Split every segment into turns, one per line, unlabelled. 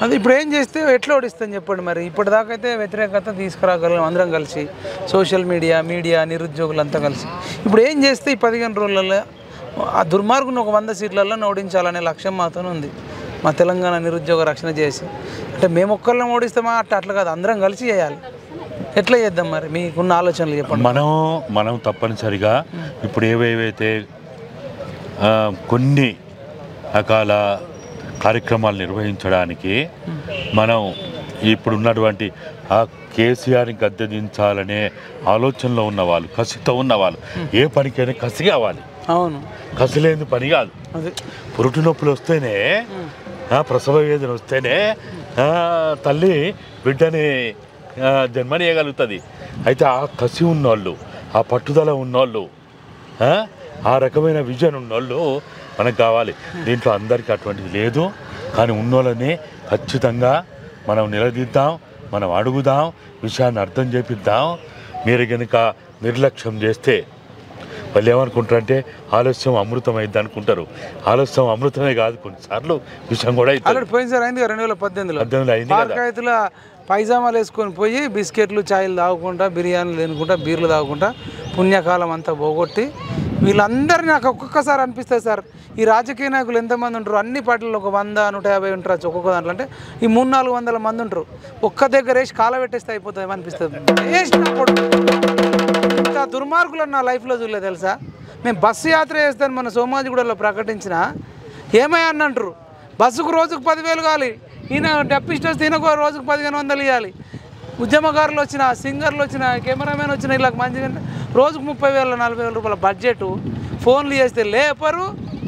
అది ఇప్పుడు ఏం చేస్తే ఎట్లా ఓడిస్తాం చెప్పండి మరి ఇప్పటిదాకా అయితే వ్యతిరేకత తీసుకురాగలం అందరం కలిసి సోషల్ మీడియా మీడియా నిరుద్యోగులు అంతా కలిసి ఇప్పుడు ఏం చేస్తే ఈ పదిహేను రోజులలో ఆ దుర్మార్గుని ఒక వంద సీట్లలో ఓడించాలనే లక్ష్యం మాత్రం ఉంది మా తెలంగాణ నిరుద్యోగ రక్షణ చేసి అంటే మేము ఒక్కళ్ళని ఓడిస్తామా అట్లా అట్లా కాదు అందరం కలిసి చేయాలి ఎట్లా చేద్దాం మరి మీకున్న ఆలోచనలు చెప్పండి
మనం మనం తప్పనిసరిగా ఇప్పుడు ఏవేవైతే ఆ, కొన్ని రకాల కార్యక్రమాలు నిర్వహించడానికి మనం ఇప్పుడు ఉన్నటువంటి ఆ కేసీఆర్ని గద్దెదించాలనే ఆలోచనలో ఉన్న వాళ్ళు కసితో ఉన్న వాళ్ళు ఏ పనికైనా కసి కావాలి
అవును
కసి లేని పని కాదు
అదే
పురుటి నొప్పులు వస్తేనే ఆ, ప్రసవ వేదన వస్తేనే ఆ, తల్లి బిడ్డని ఆ, జన్మనీయగలుగుతుంది అయితే ఆ కసి ఉన్నోళ్ళు ఆ పట్టుదల ఉన్నోళ్ళు ఆ, ఆ రకమైన విజన్ ఉన్నోళ్ళు మనకు కావాలి దీంట్లో అందరికీ అటువంటిది లేదు కానీ ఉన్నోళ్ళని ఖచ్చితంగా మనం నిలదీద్దాం మనం అడుగుదాం విషయాన్ని అర్థం చేపిద్దాం మీరు కనుక నిర్లక్ష్యం చేస్తే వాళ్ళు ఏమనుకుంటారంటే ఆలస్యం అమృతం అయింది అనుకుంటారు ఆలస్యం అమృతమే కాదు కొన్నిసార్లు విషయం కూడా అవుతుంది
ఆల్రెడీ పోయినసారి అయింది కదా రెండు వేల పద్దెనిమిదిలో
పద్దెనిమిది అయింది కదా
పార్కాయతుల పైజామాలు వేసుకొని పోయి బిస్కెట్లు ఛాయలు తాగుకుంటా బిర్యానీలు తినుకుంటా బీర్లు తాగుకుంటా పుణ్యకాలం అంతా పోగొట్టి వీళ్ళందరినీ నాకు ఒక్కొక్కసారి అనిపిస్తుంది సార్ ఈ రాజకీయ నాయకులు ఎంతమంది ఉంటారు అన్ని పార్టీలు ఒక వంద నూట యాభై ఉంటారు ఒక్కొక్క దాంట్లో అంటే ఈ మూడు నాలుగు వందల మంది ఉంటారు ఒక్క దగ్గర వేసి కాల పెట్టేస్తే అయిపోతుంది అనిపిస్తుంది వేస్ట్ నా కొడుకు. ఇంత దుర్మార్గులు నా లైఫ్లో చూడలేదు తెలుసా మేము బస్సు యాత్ర చేస్తాను మన సోమాజిగూడలో ప్రకటించిన ఏమయ్యా అని అంటారు బస్సుకు రోజుకు పదివేలు కావాలి ఈయన డెప్పిస్టర్స్ ఈయనకు రోజుకు పదిహేను వందలు ఇవ్వాలి ఉద్యమకారులు వచ్చిన సింగర్లు వచ్చిన కెమెరామెన్ వచ్చిన ఇలా మంచిగా రోజుకు ముప్పై వేల నలభై వేల రూపాయల బడ్జెట్ ఫోన్లు చేస్తే లేపరు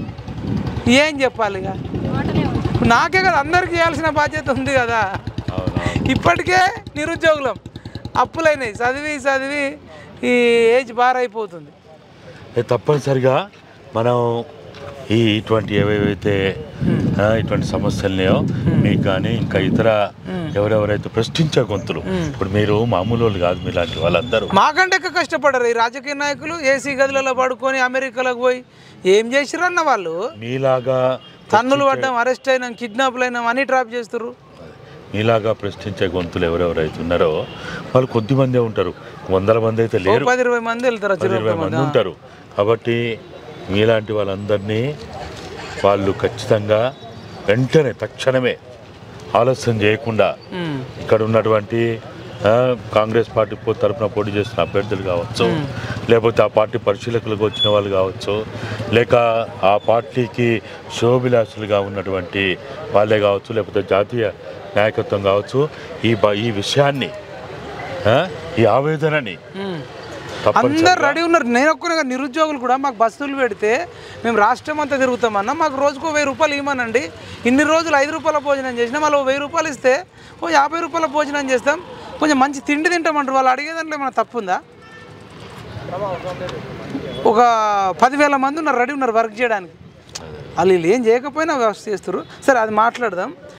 ఏం చెప్పాలి ఇక నాకే కదా అందరికీ ఇవ్వాల్సిన బాధ్యత ఉంది కదా
అవునవును
ఇప్పటికే నిరుద్యోగులం అప్పులైనాయి చదివి చదివి ఈ ఏజ్ బార్ అయిపోతుంది
ఇది తప్పనిసరిగా మనం ఈ ఇటువంటి ఏవేవైతే ఆ, ఇటువంటి సమస్యలున్నాయో మీకు కానీ ఇంకా ఇతర ఎవరెవరైతే ప్రశ్నించే గొంతులు ఇప్పుడు మీరు మామూలు వాళ్ళు కాదు మీలాంటి వాళ్ళందరూ
మాకంటే ఎక్కువ కష్టపడరు ఈ రాజకీయ నాయకులు ఏసీ గదులలో పడుకొని అమెరికాలకు పోయి ఏం చేసిరన్న వాళ్ళు
మీలాగా
తన్నులు పడ్డాం అరెస్ట్ అయినాం కిడ్నాప్లు అయినాం అని ట్రాప్ చేస్తారు
మీలాగా ప్రశ్నించే గొంతులు ఎవరెవరైతే ఉన్నారో వాళ్ళు కొద్ది మందే ఉంటారు వందల మంది అయితే
ఓ
లేరు
పది ఇరవై మంది వెళ్తారు
పది ఇరవై మంది ఉంటారు కాబట్టి మీలాంటి వాళ్ళందరినీ వాళ్ళు ఖచ్చితంగా వెంటనే తక్షణమే ఆలస్యం చేయకుండా ఇక్కడ ఉన్నటువంటి ఆ, కాంగ్రెస్ పార్టీ పో- తరపున పోటీ చేస్తున్న అభ్యర్థులు కావచ్చు లేకపోతే ఆ పార్టీ పరిశీలకులకు వచ్చిన వాళ్ళు కావచ్చు లేక ఆ పార్టీకి శోభిలాసులుగా ఉన్నటువంటి వాళ్ళే కావచ్చు లేకపోతే జాతీయ నాయకత్వం కావచ్చు ఈ బ- ఈ విషయాన్ని ఆ, ఈ ఆవేదనని తప్పనిసరిగా
అందరు రెడీ ఉన్నారు నేను ఒక్కనే కాదు, నిరుద్యోగులు కూడా మాకు బస్సులు పెడితే మేము రాష్ట్రం అంతా తిరుగుతామన్నా మాకు రోజుకు వెయ్యి రూపాయలు ఇవ్వమనండి ఇన్ని రోజులు ఐదు రూపాయల భోజనం చేసినా మళ్ళీ ఓ వెయ్యి రూపాయలు ఇస్తే ఓ యాభై రూపాయల భోజనం చేస్తాం కొంచెం మంచి తిండి తింటామంటారు వాళ్ళు అడిగేదాంట్లో ఏమైనా తప్పు ఉందా ఒక పదివేల మంది ఉన్నారు రెడీ ఉన్నారు వర్క్ చేయడానికి వాళ్ళు వీళ్ళు ఏం చేయకపోయినా వ్యవస్థ చేస్తారు సరే అది మాట్లాడదాం